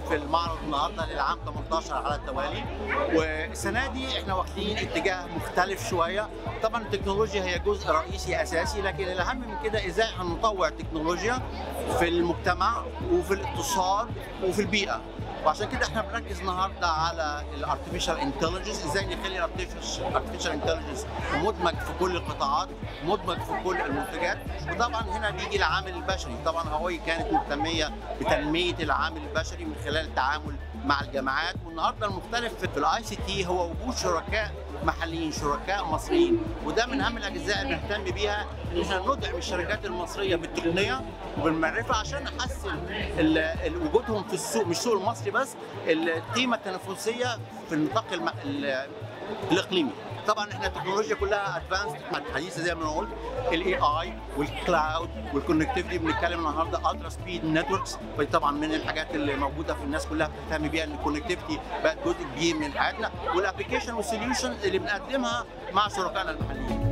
في المعرض النهارده للعام 18 على التوالي والسنه دي احنا واخدين اتجاه مختلف شويه طبعا التكنولوجيا هي جزء رئيسي اساسي لكن الاهم من كده ازاي هنطوع التكنولوجيا في المجتمع وفي الاقتصاد وفي البيئه وعشان كده احنا بنركز النهارده على الارتفيشال انتليجنس ازاي نخلي الارتفيشال انتليجنس مدمج في كل القطاعات مدمج في كل المنتجات وطبعا هنا بيجي العامل البشري طبعا هواوي كانت مهتميه بتنميه العامل البشري من خلال التعامل مع الجامعات والنهارده المختلف في الاي سي تي هو وجود شركاء محليين شركاء مصريين وده من اهم الاجزاء اللي نهتم بيها ان احنا ندعم الشركات المصريه بالتقنيه وبالمعرفه عشان نحسن ال- ال- وجودهم في السوق مش السوق المصري بس القيمه التنافسيه في النطاق الم- ال- الاقليمي طبعا احنا التكنولوجيا كلها ادفانس حديثه زي ما انا قلت الاي اي والكلاود والكونكتيفيتي بنتكلم النهارده الترا سبيد نتوركس ودي طبعا من الحاجات اللي موجوده في الناس كلها بتهتم بيها ان الكونكتيفيتي بقت جزء كبير من حياتنا والابلكيشن والسوليوشن اللي بنقدمها مع شركائنا المحليين